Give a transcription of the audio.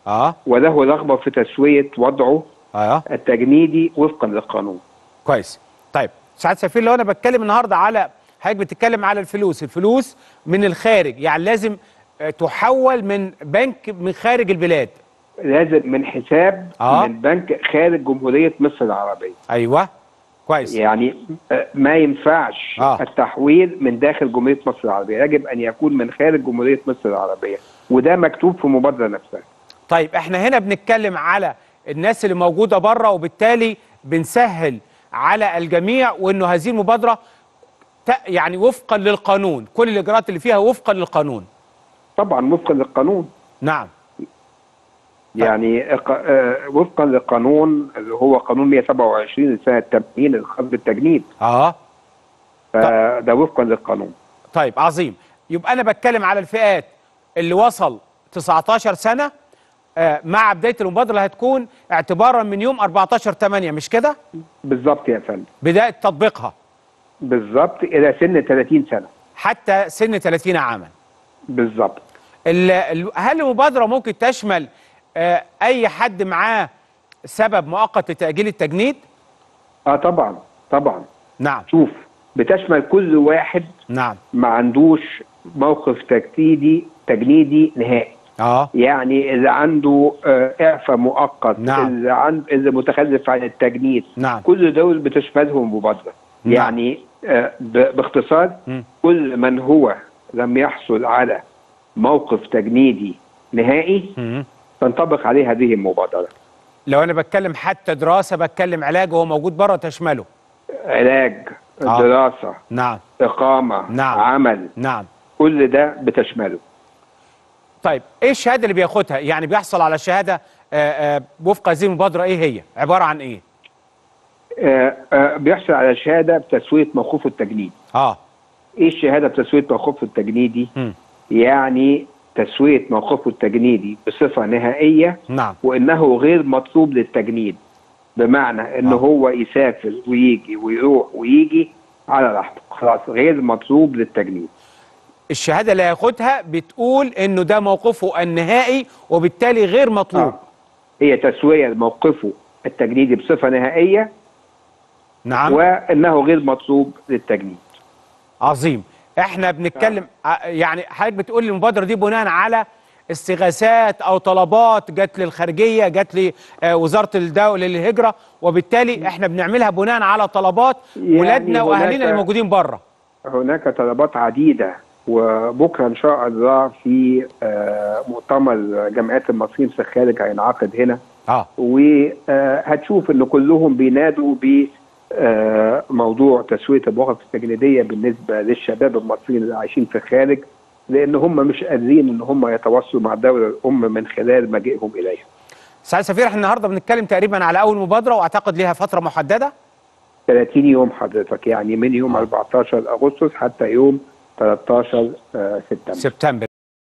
اه وله رغبه في تسويه وضعه اه التجنيدي وفقا للقانون كويس طيب سعاده سفير لو انا بتكلم النهارده على حضرتك بتتكلم على الفلوس الفلوس من الخارج يعني لازم آه، تحول من بنك من خارج البلاد لازم من حساب آه. من بنك خارج جمهوريه مصر العربيه ايوه كويس يعني آه، ما ينفعش آه. التحويل من داخل جمهوريه مصر العربيه يجب ان يكون من خارج جمهوريه مصر العربيه وده مكتوب في المبادره نفسها طيب احنا هنا بنتكلم على الناس اللي موجوده بره وبالتالي بنسهل على الجميع وانه هذه المبادره ت- يعني وفقا للقانون كل الاجراءات اللي فيها وفقا للقانون طبعا وفقا للقانون نعم يعني إق- آه، وفقا للقانون اللي هو قانون 127 لسنه 80 الخاص بالتجنيد اه فده وفقا للقانون طيب عظيم يبقى انا بتكلم على الفئات اللي وصل 19 سنه آه مع بدايه المبادره اللي هتكون اعتبارا من يوم 14 8 مش كده بالظبط يا فندم بدايه تطبيقها بالظبط الى سن 30 سنه حتى سن 30 عاما بالظبط ال- ال- هل المبادره ممكن تشمل آه اي حد معاه سبب مؤقت لتاجيل التجنيد اه طبعا طبعا نعم شوف بتشمل كل واحد نعم ما عندوش موقف تجنيدي تجنيدي نهائي اه يعني اللي عنده آه، اعفاء مؤقت نعم. اللي عند اللي متخلف عن التجنيد نعم. كل دول بتشملهم مبادره نعم. يعني آه، ب- باختصار مم. كل من هو لم يحصل على موقف تجنيدي نهائي مم. تنطبق عليه هذه المبادره لو انا بتكلم حتى دراسه بتكلم علاج وهو موجود بره تشمله علاج آه. دراسه نعم اقامه نعم. عمل نعم كل ده بتشمله طيب ايه الشهاده اللي بياخدها يعني بيحصل على شهاده آه، آه، وفق هذه المبادره ايه هي عباره عن ايه آه، آه، بيحصل على شهاده بتسويه موقوف التجنيد اه ايه الشهاده بتسويه موقوف التجنيدي مم. يعني تسويه موقفه التجنيدي بصفه نهائيه نعم وانه غير مطلوب للتجنيد بمعنى ان آه. هو يسافر ويجي ويروح ويجي على راحته خلاص غير مطلوب للتجنيد الشهاده اللي هياخدها بتقول انه ده موقفه النهائي وبالتالي غير مطلوب آه. هي تسويه موقفه التجنيدي بصفه نهائيه نعم وانه غير مطلوب للتجنيد عظيم احنا بنتكلم ع- يعني حضرتك بتقول لي المبادره دي بناء على استغاثات او طلبات جت للخارجيه جت لوزاره الدوله للهجره وبالتالي احنا بنعملها بناء على طلبات يعني ولادنا واهالينا هناك- اللي موجودين بره هناك طلبات عديدة وبكرة إن شاء الله في آه، مؤتمر جمعيات المصريين في الخارج هينعقد هنا اه وهتشوف إن كلهم بينادوا ب آه، موضوع تسوية المواقف التجنيدية بالنسبة للشباب المصريين اللي عايشين في الخارج لأن هم مش قادرين إن هم يتواصلوا مع الدولة الأم من خلال مجيئهم إليها. سعاده سفير احنا النهارده بنتكلم تقريبا على اول مبادره واعتقد ليها فتره محدده 30 يوم حضرتك يعني من يوم 14 أغسطس حتى يوم 13 آه، سبتمبر. سبتمبر